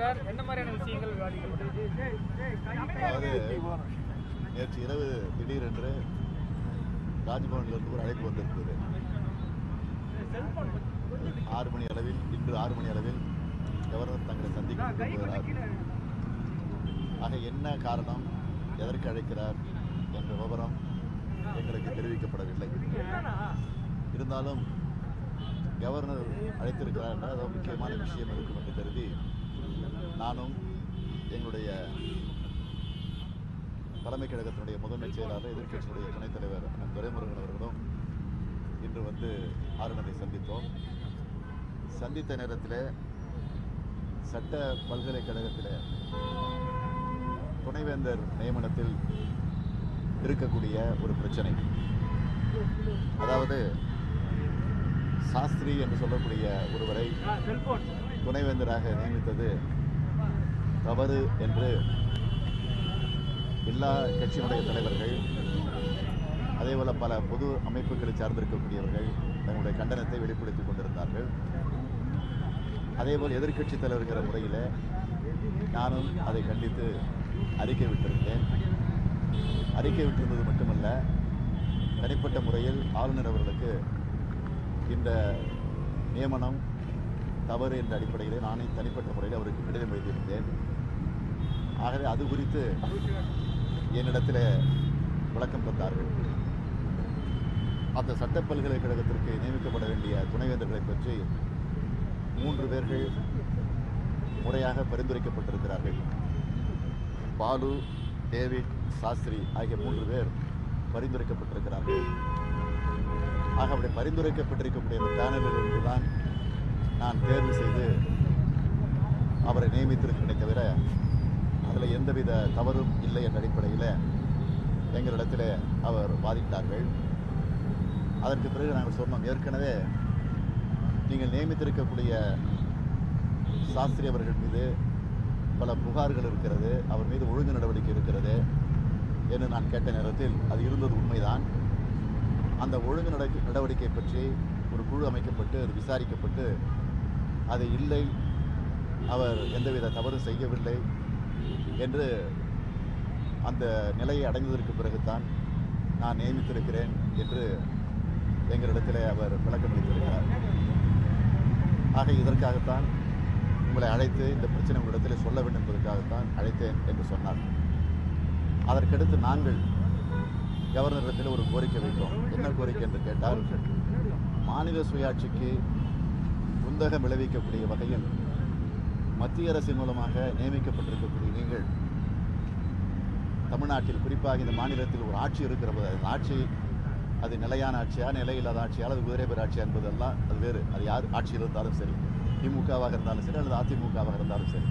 இருக்கிறார் என்ன மாதிரியான விஷயங்கள் விவாதிக்கப்பட்டது அதாவது நேற்று இரவு திடீரென்று ராஜ்பவனிலிருந்து ஒரு அழைப்பு வந்திருந்தது ஆறு மணி அளவில் இன்று ஆறு மணி அளவில் கவர்னர் தங்களை சந்திக்க விரும்புகிறார் ஆக என்ன காரணம் எதற்கு அழைக்கிறார் என்ற விவரம் எங்களுக்கு தெரிவிக்கப்படவில்லை இருந்தாலும் கவர்னர் அழைத்திருக்கிறார் என்றால் அது ஒரு முக்கியமான விஷயம் இருக்கும் என்று கருதி நானும் எங்களுடைய தலைமை கழகத்தினுடைய முதன்மை செயலாளர் எதிர்க்கட்சியினுடைய துணைத் தலைவர் அண்ணன் துரைமுருகன் அவர்களும் இன்று வந்து ஆளுநரை சந்தித்தோம் சந்தித்த நேரத்தில் சட்ட பல்கலைக்கழகத்தில் துணைவேந்தர் நியமனத்தில் இருக்கக்கூடிய ஒரு பிரச்சனை அதாவது சாஸ்திரி என்று சொல்லக்கூடிய ஒருவரை துணைவேந்தராக நியமித்தது தவறு என்று எல்லா கட்சியினுடைய தலைவர்கள் அதேபோல பல பொது அமைப்புகளை சார்ந்திருக்கக்கூடியவர்கள் தங்களுடைய கண்டனத்தை வெளிப்படுத்திக் கொண்டிருந்தார்கள் அதேபோல் எதிர்க்கட்சி தலைவர்கிற முறையில் நானும் அதை கண்டித்து அறிக்கை விட்டிருந்தேன் அறிக்கை விட்டிருந்தது மட்டுமல்ல தனிப்பட்ட முறையில் ஆளுநர் அவர்களுக்கு இந்த நியமனம் தவறு என்ற அடிப்படையில் நானே தனிப்பட்ட முறையில் அவருக்கு கடிதம் எழுதியிருந்தேன் ஆகவே அது குறித்து என்னிடத்தில் விளக்கம் தந்தார்கள் அந்த சட்ட பல்கலைக்கழகத்திற்கு நியமிக்கப்பட வேண்டிய துணைவேந்தர்களை பற்றி மூன்று பேர்கள் முறையாக பரிந்துரைக்கப்பட்டிருக்கிறார்கள் பாலு டேவிட் சாஸ்திரி ஆகிய மூன்று பேர் பரிந்துரைக்கப்பட்டிருக்கிறார்கள் ஆக அப்படி பரிந்துரைக்கப்பட்டிருக்கக்கூடிய அந்த பேனலில் இருந்துதான் நான் தேர்வு செய்து அவரை நியமித்திருக்கிறேனே தவிர அதில் எந்தவித தவறும் இல்லை என்ற அடிப்படையில் எங்களிடத்தில் அவர் வாதிட்டார்கள் அதற்கு பிறகு நாங்கள் சொன்னோம் ஏற்கனவே நீங்கள் நியமித்திருக்கக்கூடிய சாஸ்திரி அவர்கள் மீது பல புகார்கள் இருக்கிறது அவர் மீது ஒழுங்கு நடவடிக்கை இருக்கிறது என்று நான் கேட்ட நேரத்தில் அது இருந்தது உண்மைதான் அந்த ஒழுங்கு நடக்க நடவடிக்கை பற்றி ஒரு குழு அமைக்கப்பட்டு அது விசாரிக்கப்பட்டு அது இல்லை அவர் எந்தவித தவறு செய்யவில்லை என்று அந்த நிலையை அடைந்ததற்கு பிறகுதான் நான் நியமித்திருக்கிறேன் என்று எங்களிடத்தில் அவர் விளக்கமளித்திருக்கிறார் ஆக இதற்காகத்தான் உங்களை அழைத்து இந்த பிரச்சனை உங்களிடத்தில் சொல்ல வேண்டும் என்பதற்காகத்தான் அழைத்தேன் என்று சொன்னார் அதற்கடுத்து நாங்கள் கவர்னரிடத்தில் ஒரு கோரிக்கை வைத்தோம் என்ன கோரிக்கை என்று கேட்டால் மாநில சுயாட்சிக்கு குந்தகம் விளைவிக்கக்கூடிய வகையில் மத்திய அரசின் மூலமாக நியமிக்கப்பட்டிருக்கக்கூடிய நீங்கள் தமிழ்நாட்டில் குறிப்பாக இந்த மாநிலத்தில் ஒரு ஆட்சி இருக்கிற போது அந்த ஆட்சி அது நிலையான ஆட்சியா நிலையில்லாத ஆட்சியா அல்லது குதிரை பேர் ஆட்சியா என்பதெல்லாம் அது வேறு அது யார் ஆட்சியில் இருந்தாலும் சரி திமுகவாக இருந்தாலும் சரி அல்லது அதிமுகவாக இருந்தாலும் சரி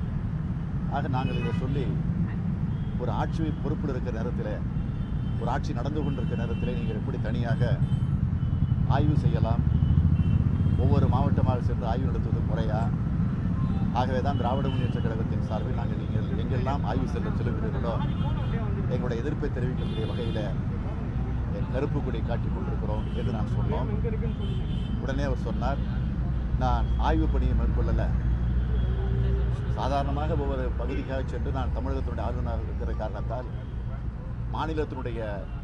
ஆக நாங்கள் இதை சொல்லி ஒரு ஆட்சி பொறுப்பில் இருக்கிற நேரத்தில் ஒரு ஆட்சி நடந்து கொண்டிருக்கிற நேரத்தில் நீங்கள் எப்படி தனியாக ஆய்வு செய்யலாம் ஒவ்வொரு மாவட்டமாக சென்று ஆய்வு நடத்துவது முறையா ஆகவே தான் திராவிட முன்னேற்ற கழகத்தின் சார்பில் நாங்கள் நீங்கள் எங்கெல்லாம் ஆய்வு செல்ல செல்லுகிறீர்களோ எங்களுடைய எதிர்ப்பை தெரிவிக்கக்கூடிய வகையில் என் கருப்பு கொடி காட்டிக் கொண்டிருக்கிறோம் என்று நான் சொன்னோம் உடனே அவர் சொன்னார் நான் ஆய்வு பணியை மேற்கொள்ளலை சாதாரணமாக ஒவ்வொரு பகுதிக்காக சென்று நான் தமிழகத்தினுடைய ஆளுநராக இருக்கிற காரணத்தால் மாநிலத்தினுடைய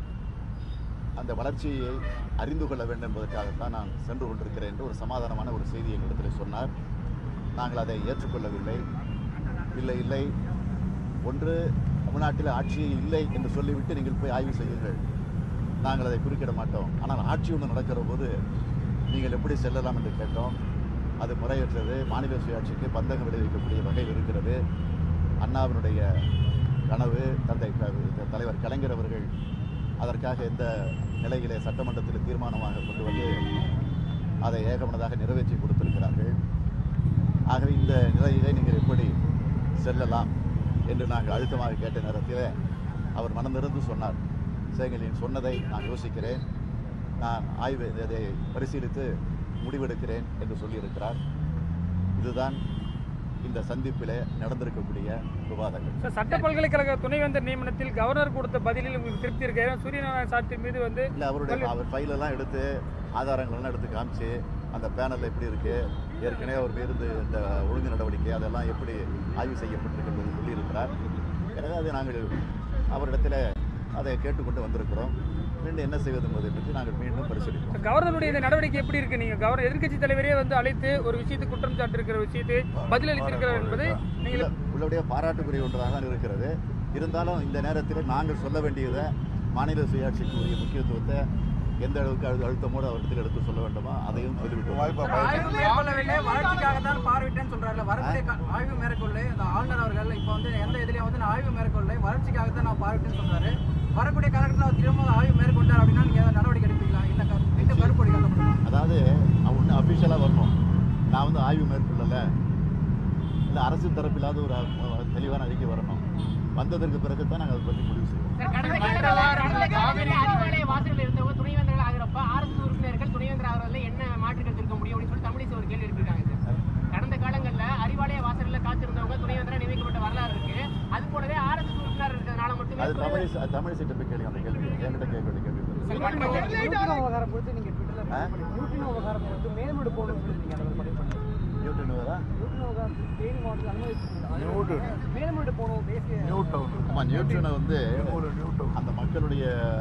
அந்த வளர்ச்சியை அறிந்து கொள்ள வேண்டும் என்பதற்காகத்தான் நான் சென்று கொண்டிருக்கிறேன் என்று ஒரு சமாதானமான ஒரு செய்தி எங்களிடத்தில் சொன்னார் நாங்கள் அதை ஏற்றுக்கொள்ளவில்லை இல்லை இல்லை ஒன்று தமிழ்நாட்டில் ஆட்சியே இல்லை என்று சொல்லிவிட்டு நீங்கள் போய் ஆய்வு செய்யுங்கள் நாங்கள் அதை குறுக்கிட மாட்டோம் ஆனால் ஆட்சி ஒன்று நடக்கிற போது நீங்கள் எப்படி செல்லலாம் என்று கேட்டோம் அது முறையற்றது மாநில சுயாட்சிக்கு பந்தகம் விளைவிக்கக்கூடிய வகையில் இருக்கிறது அண்ணாவினுடைய கனவு தந்தை க- தலைவர் கலைஞர் அவர்கள் அதற்காக எந்த நிலையிலே சட்டமன்றத்தில் தீர்மானமாக கொண்டு வந்து அதை ஏகமனதாக நிறைவேற்றி கொடுத்திருக்கிறார்கள் ஆகவே இந்த நிலையிலே நீங்கள் எப்படி செல்லலாம் என்று நாங்கள் அழுத்தமாக கேட்ட நேரத்தில் அவர் மனமிருந்து சொன்னார் சேகலின் சொன்னதை நான் யோசிக்கிறேன் நான் ஆய்வு அதை பரிசீலித்து முடிவெடுக்கிறேன் என்று சொல்லியிருக்கிறார் இதுதான் இந்த சந்திப்பிலே நடந்திருக்கக்கூடிய விவாதங்கள் சார் சட்ட பல்கலைக்கழக துணைவேந்தர் நியமனத்தில் கவர்னர் கொடுத்த பதிலில் உங்களுக்கு திருப்தி இருக்கு ஏன்னா சூரியநாராயண சாஸ்திரி மீது வந்து இல்லை அவருடைய அவர் ஃபைலெல்லாம் எடுத்து ஆதாரங்கள்லாம் எடுத்து காமிச்சு அந்த பேனலில் எப்படி இருக்குது ஏற்கனவே அவர் மீது இந்த ஒழுங்கு நடவடிக்கை அதெல்லாம் எப்படி ஆய்வு செய்யப்பட்டிருக்கிறது சொல்லியிருக்கிறார் எனவே அதை நாங்கள் அவரிடத்தில் அதை கேட்டுக்கொண்டு வந்திருக்கிறோம் மீண்டும் என்ன செய்வது என்பதை பற்றி நாங்கள் மீண்டும் பரிசீலிப்போம் கவர்னருடைய இந்த நடவடிக்கை எப்படி இருக்கு நீங்க கவர்னர் எதிர்க்கட்சி தலைவரே வந்து அழைத்து ஒரு விஷயத்தை குற்றம் சாட்டிருக்கிற விஷயத்தை பதிலளித்திருக்கிறார் என்பது நீங்கள் உள்ள- உள்ளபடியே பாராட்டுக்குரிய ஒன்றாக தான் இருக்கிறது இருந்தாலும் இந்த நேரத்தில் நாங்கள் சொல்ல வேண்டியதை மாநில சுயாட்சிக்கு உரிய முக்கியத்துவத்தை எந்த அளவுக்கு அழு அழுத்தமோடு அவரிடத்தில் எடுத்து சொல்ல வேண்டுமோ அதையும் சொல்லிவிட்டோம் ஆய்வு மேற்கொள்ளவில்லை வளர்ச்சிக்காகத்தான் பார்வையிட்டேன்னு சொல்றாருல வரக்கூடிய கா- ஆய்வு மேற்கொள்ள இந்த ஆளுநர் அவர்கள் இப்போ வந்து எந்த இதுலயும் வந்து நான் ஆய்வு மேற்கொள்ள வளர்ச்சிக்காகத்தான் நான் பார்வையிட்டேன்னு சொல்றாரு வரக்கூடிய காலகட்டத்தில் அவர் திரும்ப ஆய்வு மேற்கொண்டார் அப்படின்னா நீங்க ஏதாவது நடவடிக்கை எடுப்பீங்களா இந்த கரு- இந்த கருப்பொடி காட்டப்படுமா அதாவது ஒன்று அஃபிஷியலாக வரணும் நான் வந்து ஆய்வு மேற்கொள்ளலை இல்லை அரசு தரப்பில்லாத ஒரு அஹ், தெளிவான அறிக்கை வரணும் வந்ததற்கு பிறகு தான் நாங்கள் அதை பற்றி முடிவு செய்வோம் கடந்த காலங்களில் கடந்த காலங்களில் அறிவாலய வாசலில் இருந்தவங்க துணைவேந்தர்கள் ஆகிறப்ப ஆர்எஸ்எஸ் உறுப்பினர்கள் துணைவேந்தர் ஆகிறதுல என்ன மாற்று கருத்து இருக்க முடியும் அப்படின்னு சொல்லி தமிழிசை ஒரு கேள்வி எழுப்பியிருக்காங்க சார் கடந்த காலங்களில் அறிவாலய வாசலில் காத்திருந்தவங்க துணைவேந்தரா நியமிக்கப்பட்ட வரலாறு இருக்கு அது போலவே ஆர்எஸ்எஸ் உறுப்பினர் இருக்கிறதுனால மட்டுமே அது தமிழ் தமிழ் சீட்டை போய் கேள்வி அந்த கேள்வி என்கிட்ட கேட்க வேண்டிய கேள்வி இல்லை. நியூட்ரினோ விவகாரம் குறித்து நீங்க ட்விட்டர்ல ஆ? நியூட்ரினோ விவகாரம் குறித்து மேல்மூடு போகணும்னு சொல்லி நீங்க அதை பதிவு பண்ணுங்க நியூட்டன் தான் நியூட்ரினோ விவகாரம் தேனி மாவட்டத்தில் அனுமதிச்சிருக்காங்க மேல்மூடு போகணும் தேசிய ஆமாம் நியூட்டனை வந்து அந்த மக்களுடைய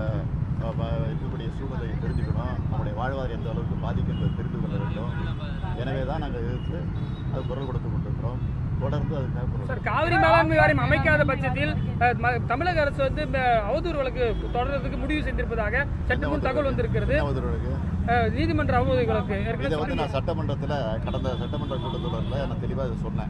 அஹ், வ- இருக்கக்கூடிய சூழ்நிலையை தெரிஞ்சுக்கணும் நம்முடைய வாழ்வாதாரம் எந்த அளவுக்கு பாதிக்கும் என்பதை தெரிந்து கொள்ள வேண்டும் எனவே தான் நாங்கள் எதிர்த்து அது குரல் கொடுத்து கொண்டிருக்கிறோம் தொடர்ந்து அதுக்காக குரல் சார் காவிரி மேலாண்மை வாரியம் அமைக்காத பட்சத்தில் அஹ், ம- தமிழக அரசு வந்து இந்த அவதூறு வழக்கு தொடர்றதுக்கு முடிவு செய்திருப்பதாக சட்டமும் தகவல் வந்திருக்கிறது என்ன அவதூறுகளுக்கு? அஹ், நீதிமன்ற அவதூறு வழக்கு இதை ஏற்கனவே வந்து நான் சட்டமன்றத்தில் கடந்த சட்டமன்ற கூட்டத்தொடரில் நான் தெளிவாக இதை சொன்னேன்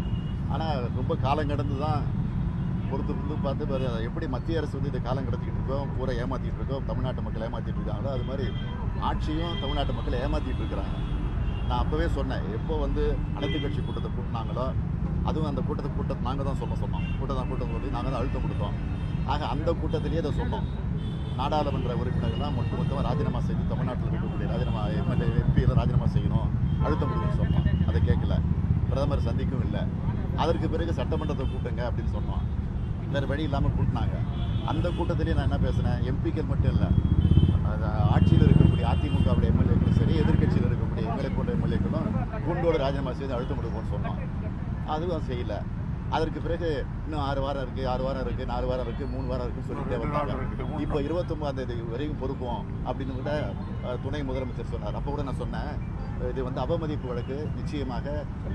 ஆனால் ரொம்ப காலம் கடந்து தான் பொறுத்து பொறுத்து பார்த்து பாரு, அதை எப்படி மத்திய அரசு வந்து இதை காலம் கடத்திக்கிட்டு இருக்கோம் பூரா ஏமாற்றிட்டு இருக்கோம் தமிழ்நாட்டு மக்கள் ஏமாற்றிட்டு இருக்காங்களோ அது மாதிரி ஆட்சியும் தமிழ்நாட்டு மக்கள் ஏமாற்றிட்டு இருக்கிறாங்க நான் அப்போவே சொன்னேன் எப்போ வந்து அனைத்து கட்சி கூட்டத்தை கூட்டினாங்களோ அதுவும் அந்த கூட்டத்தை கூட்டத்தை நாங்கள் தான் சொன்ன சொன்னோம் கூட்டம் கூட்டம் சொல்லி நாங்கள் தான் அழுத்தம் கொடுத்தோம் ஆக அந்த கூட்டத்திலேயே அதை சொன்னோம் நாடாளுமன்ற உறுப்பினர்கள்லாம் மொத்த மொத்தமாக ராஜினாமா செய்து தமிழ்நாட்டில் இருக்கக்கூடிய ராஜினாமா எம்எல்ஏ எம்பியெல்லாம் ராஜினாமா செய்யணும் அழுத்தம் கொடுக்க சொன்னோம் அதை கேட்கல பிரதமர் சந்திக்கவும் இல்லை அதற்கு பிறகு சட்டமன்றத்தை கூட்டுங்க அப்படின்னு சொன்னோம் வேறு வழி இல்லாமல் கூட்டினாங்க அந்த கூட்டத்திலேயே நான் என்ன பேசினேன் எம்பிக்கள் மட்டும் இல்லை அது ஆட்சியில் இருக்கக்கூடிய அதிமுகவுடைய எம்எல்ஏக்களும் சரி எதிர்க்கட்சியில் இருக்கக்கூடிய எங்களை போன்ற எம்எல்ஏக்களும் குண்டோடு ராஜினாமா செய்து அழுத்தம் கொடுப்போம்னு சொன்னோம் அதுவும் செய்யல அதற்கு பிறகு இன்னும் ஆறு வாரம் இருக்குது ஆறு வாரம் இருக்குது நாலு வாரம் இருக்குது மூணு வாரம் இருக்குன்னு சொல்லிட்டே வந்தாங்க இப்போ இருபத்தொம்பதாம் தேதி வரைக்கும் பொறுப்போம் அப்படின்னு கூட அஹ், துணை முதலமைச்சர் சொன்னார் அப்போ கூட நான் சொன்னேன் இது வந்து அவமதிப்பு வழக்கு நிச்சயமாக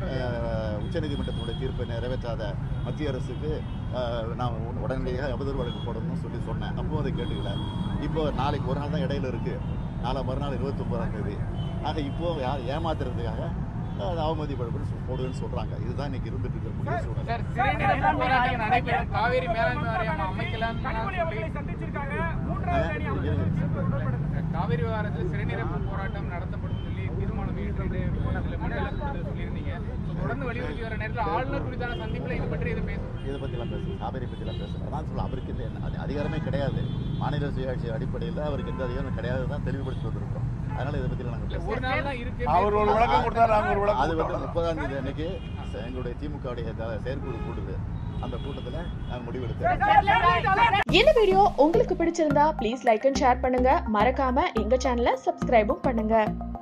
அஹ், உச்சநீதிமன்றத்தினுடைய தீர்ப்பை நிறைவேற்றாத மத்திய அரசுக்கு அஹ், நான் உடனே- உடனடியாக அவதூறு வழக்கு போடணும்னு சொல்லி சொன்னேன் அப்போ அதை கேட்டுக்கல இப்போ நாளைக்கு ஒரு நாள் தான் இடையில இருக்குது நாளை மறுநாள் இருபத்தொம்பதாம் தேதி ஆக இப்போ யார் ஏமாத்துறதுக்காக அஹ், அது அவமதிப்பு வழக்கு போடுவேன்னு சொல்கிறாங்க இதுதான் இன்னைக்கு இருந்துட்டு இருக்கக்கூடிய சூழ்நிலை சார் சிறைநிரப்பு போராட்டம் நடைபெறும் காவேரி மேலாண்மை வாரியம் அமைக்கலாம் சந்திச்சிருக்காங்க காவேரி விவகாரத்தில் சிறைநிரப்பு போராட்டம் நடத்தப்படும் சொல்லி தீர்மானம் ஈடுபட்டு இதில் மண்டல கூட்டத்தில் சொல்லியிருந்தீங்க So, தொடர்ந்து வலியுறுத்தி வர நேரத்தில் ஆளுநர் குறித்தான சந்திப்பில் இது பற்றி இது பேசும் இதை பற்றிலாம் பேச காவேரி பற்றிலாம் பேசுகிறேன் அதான் சொல்ல அவருக்கு இந்த என்ன அது அதிகாரமே கிடையாது மாநில சுயாட்சி அடிப்படையில் அவருக்கு எந்த அதிகாரமும் கிடையாது தான் தெளிவுபடுத்தி வந்திருக்கோம் அதனால் இதை பற்றிலாம் நாங்கள் பேசுகிறோம் ஒரு நாள் தான் இருக்கு அவர் ஒரு விளக்கம் கொடுத்தா நாங்க ஒரு விளக்கம் அது வந்து கொடுத்தோம். முப்பதாம் தேதி அன்னைக்கு ச- எங்களுடைய திமுகவுடைய த- செயற்குழு கூடுது அந்த கூட்டத்தில் நாங்கள் முடிவெடுத்தோம் இந்த வீடியோ உங்களுக்கு பிடிச்சிருந்தா ப்ளீஸ் லைக் அண்ட் ஷேர் பண்ணுங்க மறக்காம எங்க சேனலை சப்ஸ்கிரைபும் பண்ணுங்க